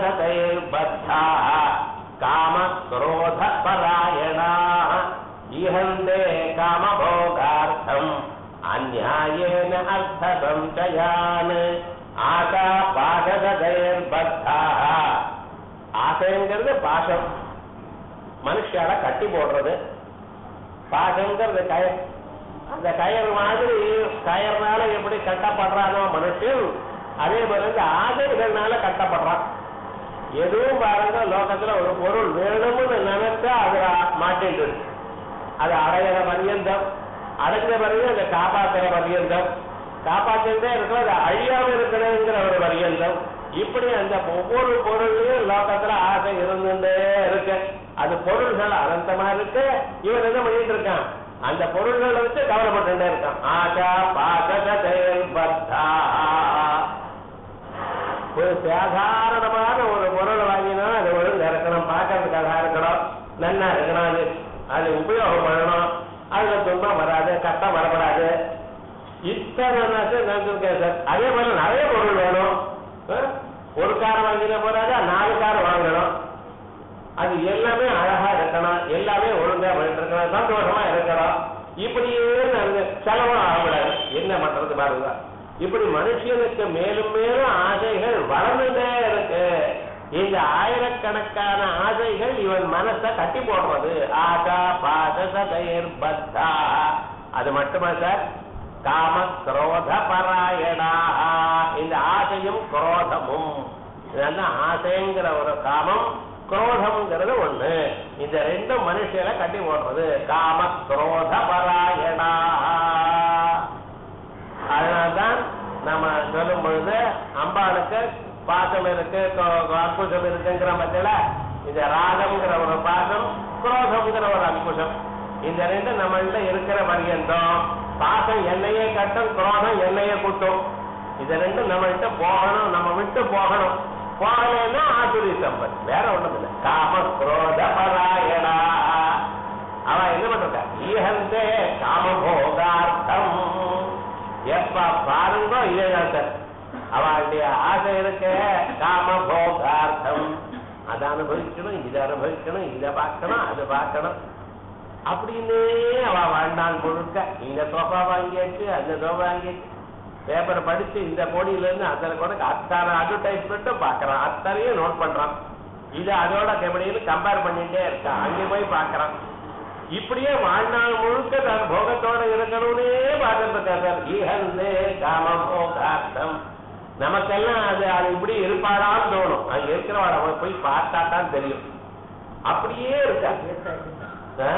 பாசதைர்பத்தாः कामक्रोधपरायणाः इहन्ते कामभोगार्थम् अन्यायेन अर्थसञ्चयान् ஆசா பாசதைர்பத்தாः ஆசைங்கிறது பாசம் மனுஷால கட்டி போடுறது பாசங்கிறது கயர் அந்த கயர் மாதிரி கயர்னால எப்படி கட்டப்படுறானோ மனுஷன் அதே போல இந்த ஆசைகள்னால கட்டப்படுறான் எதுவும் பாருங்க லோகத்துல ஒரு பொருள் வேணும்னு நினைச்சா அது மாட்டிட்டு அது அடையிற பர்யந்தம் அடைஞ்ச பிறகு அதை காப்பாற்றுற பர்யந்தம் காப்பாற்றிட்டே இருக்கிறோம் அது அழியாம இருக்கணுங்கிற ஒரு பர்யந்தம் இப்படி அந்த ஒவ்வொரு பொருளையும் லோகத்துல ஆசை இருந்துட்டே இருக்கு அது பொருள்கள் அனந்தமா இருக்கு இவன் என்ன பண்ணிட்டு இருக்கான் அந்த பொருள்களை வச்சு கவலைப்பட்டுட்டே இருக்கான் ஆசா பாசதேல் பத்தா ஒரு சாதாரணமான ஒரு பொருள் வாங்கினா அது ஒழுங்கு இருக்கணும் பார்க்கறதுக்கு அழகா இருக்கணும் நன்னா இருக்கணும் அது அது உபயோகம் பண்ணணும் அதுல துன்பம் வராது கஷ்டம் வரப்படாது இத்தனை நினைச்சிருக்கேன் சார் அதே மாதிரி நிறைய பொருள் வேணும் அஹ், ஒரு கார் வாங்கின போறாது நாலு கார் வாங்கணும் அது எல்லாமே அழகா இருக்கணும் எல்லாமே ஒழுங்கா பண்ணிட்டு இருக்கணும் சந்தோஷமா இருக்கணும் இப்படியே நடந்து செலவும் ஆகக்கூடாது என்ன பண்றது பாருங்க இப்படி மனுஷனுக்கு மேலும் மேலும் ஆசைகள் வளர்ந்துட்டே இருக்கு இந்த ஆயிரக்கணக்கான ஆசைகள் இவன் மனசை கட்டி போடுறது ஆசா பாசதயர் பத்தா அது மட்டுமா சார் காம குரோத பராயணா இந்த ஆசையும் குரோதமும் இதெல்லாம் ஆசைங்கிற ஒரு காமம் குரோதம்ங்கிறது ஒண்ணு இந்த ரெண்டும் மனுஷனை கட்டி போடுறது காம குரோத பராயணா அதனால்தான் நம்ம சொல்லும் பொழுது அம்பாளுக்கு பாசம் இருக்கு கொ- கொ- அங்குஷம் இருக்குங்கிற பட்சத்துல இந்த ராகம்ங்கிற ஒரு பாசம் குரோதம்ங்கிற ஒரு அங்குஷம் இந்த ரெண்டு நம்மள்ட்ட இருக்கிற பரியந்தம் பாசம் என்னையே கட்டும் குரோதம் என்னையே குட்டும் இது ரெண்டும் நம்மள்ட்ட போகணும் நம்ம விட்டு போகணும் போகலன்னா ஆசுரி சம்பத் வேற ஒண்ணும் இல்லை காம குரோத பராயணா அவ என்ன பண்றா ஈஹந்தே காமபோகார்த்தம் எப்ப பாருங்க இதேதான் சார் அவளுடைய ஆசை இருக்க காமபோகார்த்தம் அதை அனுபவிக்கணும் இதை அனுபவிக்கணும் இதை பார்க்கணும் அது பார்க்கணும் அப்படின்னே அவ வாழ்நாள் முழுக்க இந்த சோஃபா வாங்கியாச்சு அந்த சோஃபா வாங்கியாச்சு பேப்பரை படிச்சு இந்த கோடியில இருந்து அந்த கூட அத்தனை அட்வர்டைஸ்மெண்ட்டும் பார்க்கறான் அத்தனையும் நோட் பண்றான் இது அதோட எப்படின்னு கம்பேர் பண்ணிட்டே இருக்கான் அங்கே போய் பார்க்கறான் இப்படியே வாழ்நாள் முழுக்க தான் போகத்தோட இருக்கணும்னே பார்த்துட்டு இருக்கார் சார் ஈகந்தே காமம் போகார்த்தம் நமக்கெல்லாம் அது அது இப்படி இருப்பாரான்னு தோணும் அங்க இருக்கிறவள அவன் போய் பார்த்தா தான் தெரியும் அப்படியே இருக்கா ஆ?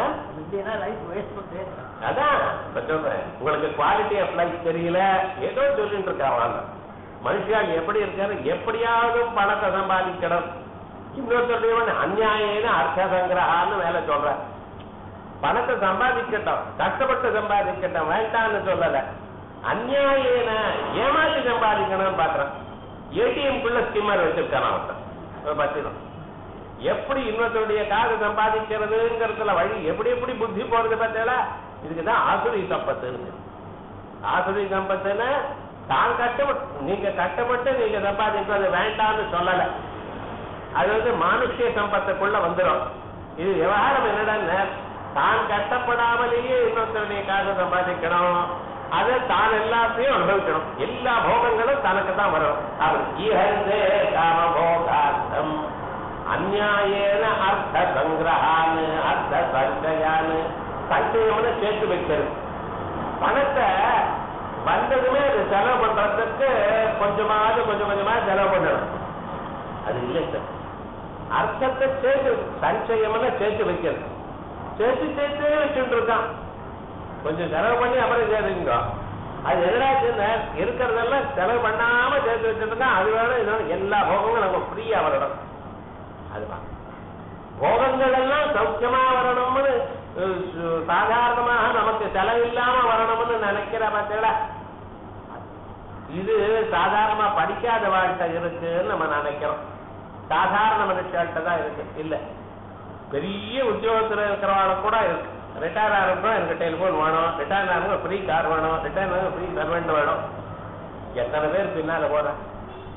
அதான் இப்ப சொல்றேன் உங்களுக்கு குவாலிட்டி ஆஃப் லைஃப் தெரியல ஏதோ சொல்லிட்டு இருக்கா வாழ்ந்த மனுஷன் எப்படி இருக்காரு எப்படியாவது பணத்தை சம்பாதிக்கணும் இன்னொருத்தருடைய அந்நியாயன அர்த்த சங்கிரகான்னு வேலை சொல்ற பணத்தை சம்பாதிக்கட்டும் கஷ்டப்பட்டு சம்பாதிக்கட்டும் வேண்டாம்னு சொல்லல அந்நியாயன ஏமாற்றி சம்பாதிக்கணும்னு பாக்குறான் ஏடிஎம் குள்ள ஸ்கிம்மர் வச்சிருக்கான் அவன் ஒரு பத்திரம் எப்படி இன்னொருத்தருடைய காசு சம்பாதிக்கிறதுங்கிறதுல வழி எப்படி எப்படி புத்தி போறது பார்த்தீங்களா இதுக்குதான் ஆசுரி சம்பத்துன்னு ஆசுரி சம்பத்துன்னு தான் கஷ்டப்பட்டு நீங்க கஷ்டப்பட்டு நீங்க சம்பாதிக்கிறது வேண்டாம்னு சொல்லல அது வந்து மானுஷ்ய சம்பத்துக்குள்ள வந்துடும் இது விவகாரம் என்னடான்னு தான் கஷ்டப்படாமலேயே இன்னொருத்தருடைய காசை சம்பாதிக்கணும் அதை தான் எல்லாத்தையும் அனுபவிக்கணும் எல்லா போகங்களும் தனக்கு தான் வரும் அவர் ஈஹந்தே காமபோகார்த்தம் அந்நியாயேன அர்த்த சங்கிரகான்னு அர்த்த சஞ்சயான்னு சஞ்சயம்னு சேர்த்து வைக்கிறது பணத்தை வந்ததுமே அது செலவு பண்றதுக்கு கொஞ்சமாவது கொஞ்சம் கொஞ்சமா செலவு பண்ணணும் அது இல்லை சார் அர்த்தத்தை சேர்த்து சஞ்சயம்னு சேர்த்து வைக்கிறது சேர்த்து சேர்த்து வச்சுட்டு இருக்கான் கொஞ்சம் செலவு பண்ணி அப்புறம் சேர்த்துங்க அது எதிராச்சுன்னா இருக்கிறதெல்லாம் செலவு பண்ணாம சேர்த்து வச்சுட்டு இருக்கான் அது வேணும் இது வேணும் எல்லா போகங்களும் நம்ம ஃப்ரீயா வரணும் அதுதான் போகங்கள் எல்லாம் சௌக்கியமா வரணும்னு அஹ், சு- சாதாரணமாக நமக்கு செலவில்லாம வரணும்னு நினைக்கிற பார்த்தீங்களா இது சாதாரணமா படிக்காத வாழ்க்கை இருக்குன்னு நம்ம நினைக்கிறோம் சாதாரண மனுஷாட்ட தான் இருக்கு இல்ல பெரிய உத்தியோகத்துல இருக்கிறவங்க கூட இருக்கு ரிட்டையர் ஆகிறப்ப எனக்கு டெலிஃபோன் வேணும் ரிட்டையர் ஆகிறவங்க ஃப்ரீ கார் வேணும் ரிட்டையர் ஆகிறவங்க ஃப்ரீ சர்வெண்ட் வேணும் எத்தனை பேர் பின்னால போறேன்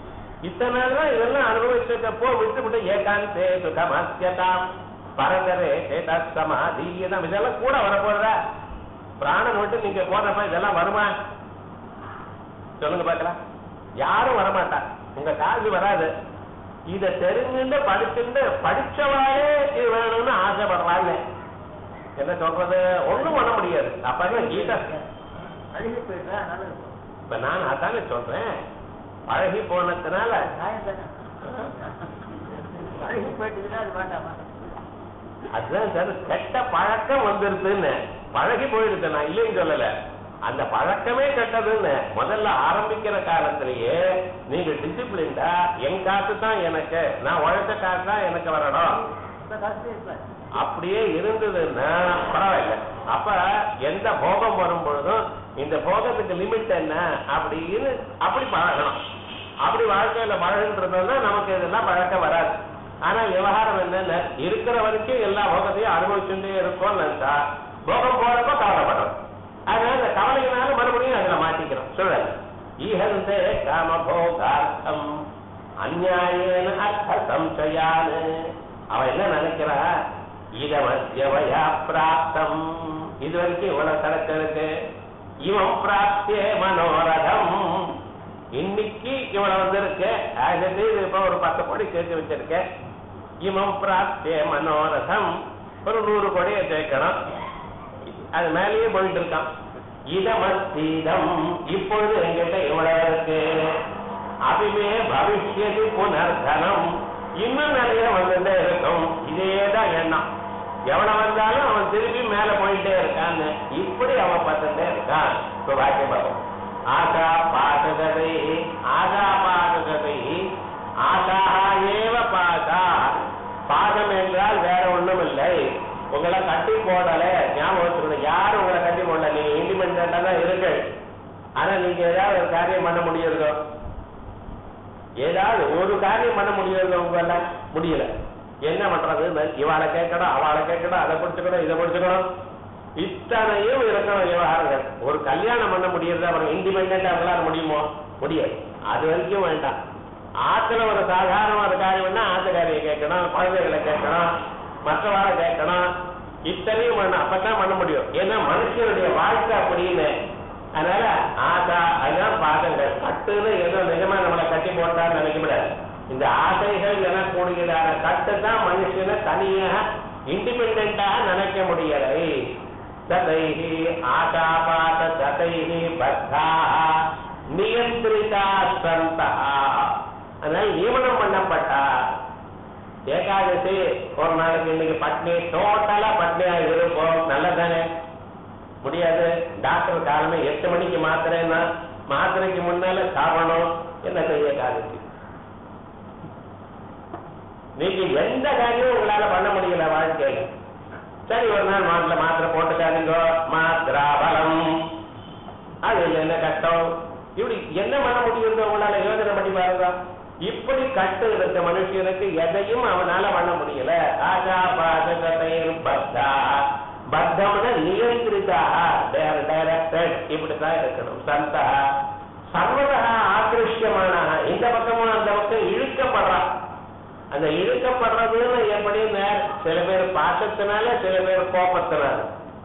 இத்தனை நாள் தான் இதெல்லாம் அனுபவிச்சிருக்கப்போ விட்டு விட்டு ஏகாந்தே சுகமஸ்யதாம் பரதரே சேதா சமாதீயதம் இதெல்லாம் கூட வரப்போறதா பிராணன் விட்டு நீங்க போறப்ப இதெல்லாம் வருமா சொல்லுங்க பார்க்கலாம் யாரும் வரமாட்டா உங்க காசு வராது இத தெரிஞ்சுட்டு படிச்சுட்டு படிச்சவாளே இது வேணும்னு ஆசைப்படுறாங்க என்ன சொல்றது ஒண்ணும் பண்ண முடியாது அப்பதான் கீதா அழுகி போயிட்டா அதனால இப்ப நான் அதானே சொல்றேன் பழகி போனதுனால நியாயம் தானே அழுகி போயிட்டுதுன்னா அது வேண்டாமா அதுதான் சார் கெட்ட பழக்கம் வந்துருதுன்னு பழகி போயிடுது நான் இல்லைன்னு சொல்லல அந்த பழக்கமே கெட்டதுன்னு முதல்ல ஆரம்பிக்கிற காலத்திலேயே நீங்க டிசிப்ளின்டா என் காசு தான் எனக்கு நான் உழைச்ச காசு தான் எனக்கு வரணும் இந்த காசு இருப்பேன் அப்படியே இருந்ததுன்னா பரவாயில்ல அப்ப எந்த போகம் வரும் பொழுதும் இந்த போகத்துக்கு லிமிட் என்ன அப்படின்னு அப்படி பழகணும் அப்படி வாழ்க்கையில பழகுன்றதுன்னா நமக்கு இதெல்லாம் பழக்கம் வராது ஆனா விவகாரம் என்னன்னா இருக்கிற வரைக்கும் எல்லா போகத்தையும் அனுபவிச்சுட்டே இருக்கோம்னு நினைச்சா போகம் போறப்ப கவலைப்படும் அதனால இந்த கவலையினால மறுபடியும் அதுல மாட்டிக்கிறோம் சூழல் ஈகந்தே காம போகார்த்தம் அந்நியாயேன அர்த்த சம்சயான்னு அவன் என்ன நினைக்கிறா இதமத்தியவயா பிராப்தம் இது வரைக்கும் இவ்வளவு கிடைச்சிருக்கு இவன் பிராப்தியே மனோரதம் இன்னைக்கு இவ்வளவு வந்திருக்கு ஆகவே இது இப்ப ஒரு பத்து கோடி சேர்த்து வச்சிருக்கேன் இவன் பிராப்தியே மனோரதம் ஒரு நூறு கோடியை சேர்க்கணும் அது மேலேயே போயிட்டு இருக்கான் இதமத்தீதம் இப்பொழுது எங்கிட்ட இவ்வளவு இருக்கு அபிமே பவிஷ்யதி புனர்தனம் இன்னும் நிறைய வந்துட்டே இருக்கும் இதேதான் எண்ணம் எவன வந்தாலும் அவன் திருப்பி மேல போயிட்டே இருக்கான்னு இப்படி அவன் பார்த்துட்டே இருக்கான் இப்ப வாக்கியம் பார்ப்போம் ஆகா பாதகதை ஆகா பாதகதை ஆகாஹா ஏவ பாதா பாதம் என்றால் வேற ஒண்ணும் இல்லை உங்களை கட்டி போடல ஞாபகம் வச்சுக்கணும் யாரும் உங்களை கட்டி போடல நீங்க இண்டிபெண்டா தான் இருக்கு ஆனா நீங்க ஏதாவது ஒரு காரியம் பண்ண முடியுறதோ ஏதாவது ஒரு காரியம் பண்ண முடியுறதோ உங்களால முடியல என்ன பண்றது இவாளை கேட்கணும் அவளை கேட்கணும் அதை பிடிச்சுக்கணும் இதை பிடிச்சுக்கணும் இத்தனையும் இருக்கணும் விவகாரங்கள் ஒரு கல்யாணம் பண்ண முடியுறதா அப்புறம் இண்டிபெண்டா அவங்களால முடியுமோ முடியாது அது வரைக்கும் வேண்டாம் ஆத்துல ஒரு சாதாரண ஒரு காரியம்னா ஆத்துக்காரியை கேட்கணும் குழந்தைகளை கேட்கணும் மற்றவாளை கேட்கணும் இத்தனையும் வேணும் அப்பதான் பண்ண முடியும் ஏன்னா மனுஷனுடைய வாழ்க்கை அப்படின்னு அதனால ஆசா அதுதான் பாதங்கள் கட்டுன்னு ஏதோ நிஜமா நம்மளை கட்டி போட்டான்னு நினைக்க முடியாது இந்த ஆசைகள் எனக்கூடியதான கட்டு தான் மனுஷனை தனியாக இண்டிபெண்டாக நினைக்க முடியலை சதைஹி ஆசாபாத சதைஹி பத்தா நியந்திரிதா சந்தா அதனால நியமனம் பண்ணப்பட்டா ஏகாதசி ஒரு நாளைக்கு இன்னைக்கு பட்னி டோட்டலா பட்னியா இருப்போம் நல்லதானே முடியாது டாக்டர் காலமே எட்டு மணிக்கு மாத்திரைன்னா மாத்திரைக்கு முன்னால சாப்பிடணும் என்ன செய்ய ஏகாதசி நீங்க எந்த காரியமும் உங்களால பண்ண முடியல வாழ்க்கையில சரி ஒரு நாள் மாட்டில் மாத்திரை போட்டுக்காதீங்க மாத்திரா பலம் அது இல்ல என்ன கஷ்டம் இப்படி என்ன பண்ண முடியுங்க உங்களால யோசனை பண்ணி பாருங்க இப்படி கட்டு இருக்க மனுஷனுக்கு எதையும் அவனால பண்ண முடியல ஆகா பாதகத்தையும் பத்தா பத்தம்னா நியந்திரிதாக தேர் டைரக்டட் இப்படித்தான் இருக்கணும் சந்தா சர்வதா ஆக்கிருஷ்யமான இந்த பக்கமும் அந்த பக்கம் இழுக்கப்படுறான் அந்த இழுக்கப்படுறதுன்னு எப்படின்னு சில பேர் பாசத்தினால சில பேர் கோபத்தினால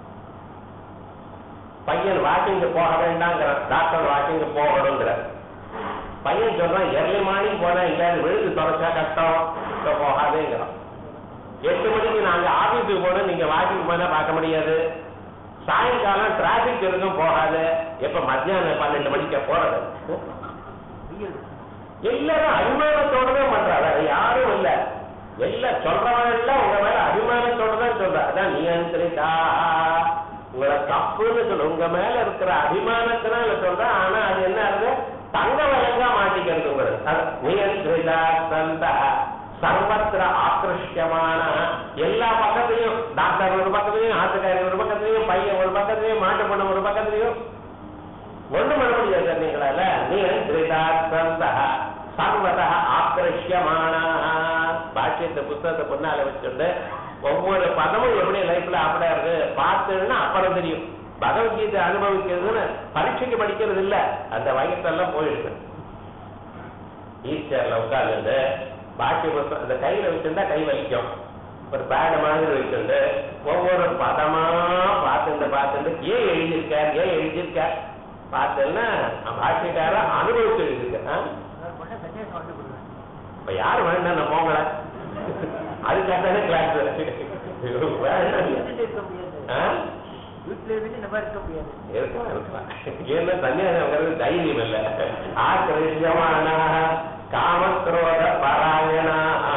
பையன் வாக்கிங் போக வேண்டாங்கிற டாக்டர் வாக்கிங் போகணுங்கிற பையன் சொல்றான் எர்லி மார்னிங் போனா எங்கேயாவது விழுந்து தொலைச்சா கஷ்டம் இப்ப போகாதேங்கிறான் எட்டு மணிக்கு நாங்க ஆபீஸுக்கு போனோம் நீங்க வாக்கிங் போனா பார்க்க முடியாது சாயங்காலம் டிராபிக் இருக்கும் போகாது எப்ப மத்தியானம் பன்னெண்டு மணிக்கு போறது வெயில் எல்லாரும் அபிமானத்தோட தான் பண்றாங்க அது யாரும் இல்ல எல்லாம் சொல்றவன் எல்லாம் உங்க மேல அபிமானத்தோட தான் சொல்ற அதான் நியந்திரிதா உங்களை தப்புன்னு சொல்ல உங்க மேல இருக்கிற அபிமானத்தினால சொல்ற ஆனா அது என்ன ஆகுது தங்க வழங்கா மாட்டிக்கிறது உங்களுக்கு அது நியந்திரிதா சந்தா சர்வத்திர ஆக்கிருஷ்யமான எல்லா பக்கத்துலயும் டாக்டர் ஒரு பக்கத்துலயும் ஆத்துக்காரி ஒரு பக்கத்துலயும் பையன் ஒரு பக்கத்துலயும் மாட்டு பொண்ணு ஒரு பக்கத்துலயும் ஒண்ணும் பண்ண முடியாது சார் நீங்களால நியந்திரிதாத்மந்தா சர்வதா ஆக்கிருஷ்யமான பாக்கியத்தை புத்தகத்தை பொண்ணால வச்சுட்டு ஒவ்வொரு பதமும் எப்படி லைஃப்ல அப்படியா இருக்கு பார்த்ததுன்னா அப்புறம் தெரியும் பகவத்கீதை அனுபவிக்கிறதுன்னு பரீட்சைக்கு படிக்கிறது இல்ல அந்த வயசெல்லாம் போயிடுது ஈஸ்டர்ல உட்கார்ந்து பாக்கி புத்தகம் அந்த கையில வச்சிருந்தா கை வலிக்கும் ஒரு பேட மாதிரி வச்சிருந்து ஒவ்வொரு பதமா பார்த்துட்டு பார்த்துட்டு ஏன் எழுதியிருக்கார் ஏன் எழுதியிருக்கார் பார்த்தேன்னா பாக்கியக்கார அனுபவிச்சு எழுதியிருக்கேன் ஒரு பொண்ணை சன்னியாசம் வந்து கொடுக்குறேன் இப்ப யார் வேண்டாம் நான் போங்கள அதுக்காக கிளாஸ் வேண்டாம் வீட்டுல இருக்க முடியாது ஆ? வீட்டுல இருந்து நம்ம இருக்க முடியாது இருக்கலாம் இருக்கலாம் ஏன்னா சன்னியாசம் தைரியம் இல்ல ஆக்கிரமியமான காமக்ரோத பாராயணா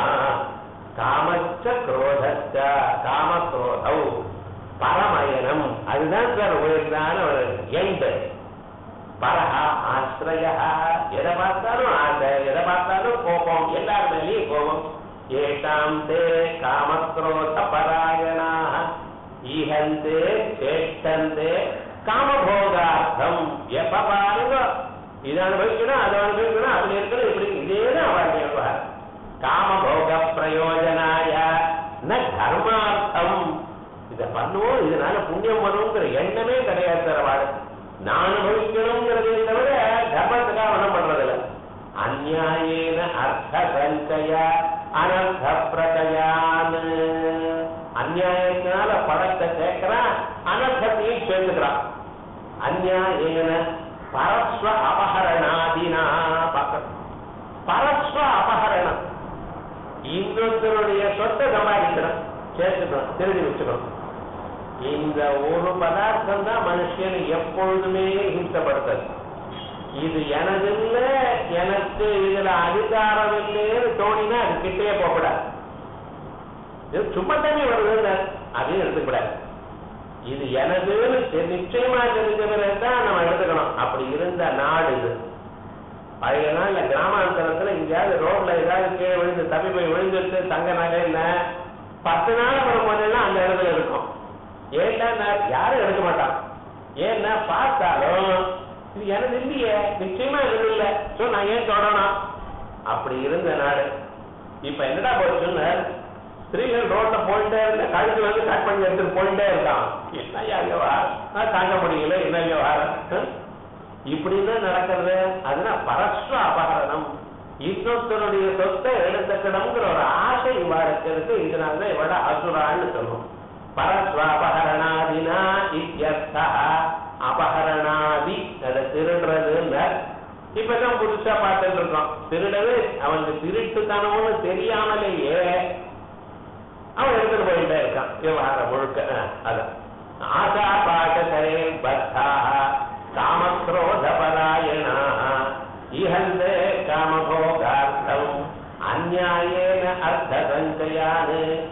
காமச்ச குரோதச்ச காமக்ரோதௌ பரமயனம் அதுதான் சார் உயர்ந்தான ஒரு எண்ட் பரஹா ஆசிரய எதை பார்த்தாலும் ஆசை எதை பார்த்தாலும் கோபம் எல்லார் மேலேயும் கோபம் ஏஷாம் தே காமக்ரோத பராயணாக ஈஹந்தே சேஷ்டந்தே காமபோகார்த்தம் எப்ப பாருங்க இதை அனுபவிக்கணும் அதை அனுபவிக்கணும் அப்படி இருக்கணும் இப்படி இதேதான் அவள் விவகாரம் காமபோக பிரயோஜனாய ந தர்மார்த்தம் இதை பண்ணுவோம் இதனால புண்ணியம் வருங்கிற எண்ணமே கிடையாது சார் அவள் நான் அனுபவிக்கணுங்கிறதே தவிர தர்மத்துக்காக ஒன்றும் பண்றதில்ல அந்நியாயேன அர்த்த சஞ்சய அனர்த்த பிரதயான் அந்நியாயத்தினால பணத்தை சேர்க்கிறான் அனர்த்தத்தையும் சேர்த்துக்கிறான் அந்நியாயேன பரஸ்வ அபகரணாதினா பார்க்கணும் பரஸ்வ அபகரணம் இன்னொருத்தருடைய சொத்தை சம்பாதிக்கணும் சேர்த்துக்கணும் திருடி வச்சுக்கணும் இந்த ஒரு பதார்த்தம் தான் மனுஷன் எப்பொழுதுமே ஹிம்சப்படுத்தது இது எனது இல்ல எனக்கு இதுல அதிகாரம் இல்லைன்னு தோணினா அது கிட்டே போகக்கூடாது இது சும்மா தண்ணி வருதுன்னு அதையும் எடுத்துக்கூடாது இது எனதுன்னு தெ- நிச்சயமா தெரிஞ்ச பிறகு தான் நம்ம எடுத்துக்கணும் அப்படி இருந்த நாடு இது பழைய நாள்ல கிராமாந்தரத்துல எங்கேயாவது ரோட்ல ஏதாவது கீழே விழுந்து தப்பி போய் விழுந்துட்டு தங்க நகை இல்ல பத்து நாள் அப்புறம் போனேன்னா அந்த இடத்துல இருக்கும் ஏன்னா நான் யாரும் எடுக்க மாட்டான் ஏன்னா பார்த்தாலும் இது எனது இல்லையே நிச்சயமா இது இல்லை சோ நான் ஏன் தொடணும் அப்படி இருந்த நாடு இப்ப என்னடா போச்சுன்னு ஸ்திரீகள் ரோட்ல போயிட்டே இருக்க கழுத்து வந்து கட் பண்ணி எடுத்துட்டு போயிட்டே இருக்கான் என்ன விவகாரம் நான் தாங்க முடியல என்ன விவகாரம் ஹம்? இப்படிதான் நடக்கிறது அதனால பரஸ்வ அபகரணம் இன்னொருத்தருடைய சொத்தை எடுத்துக்கணுங்கிற ஒரு ஆசை இவாளுக்கு இருக்கு இதனாலதான் இவட அசுரான்னு சொல்லுவோம் பரஸ்வ அபகரணாதினா இத்தியர்த்தா அபகரணாதி அதை திருடுறதுன்னு இப்பதான் புதுசா பார்த்துட்டு இருக்கோம் திருடவே அவனுக்கு திருட்டுத்தனம்னு தெரியாமலேயே அவன் எடுத்துட்டு போயிட்டே இருக்கான் விவகாரம் முழுக்க அஹ், அதான் ஆசா பாட்டதே பத்தாக காமக்ரோதபராயணா இஹந்தே காமபோகார்த்தம் அந்நியாயேன அர்த்த சஞ்சயான்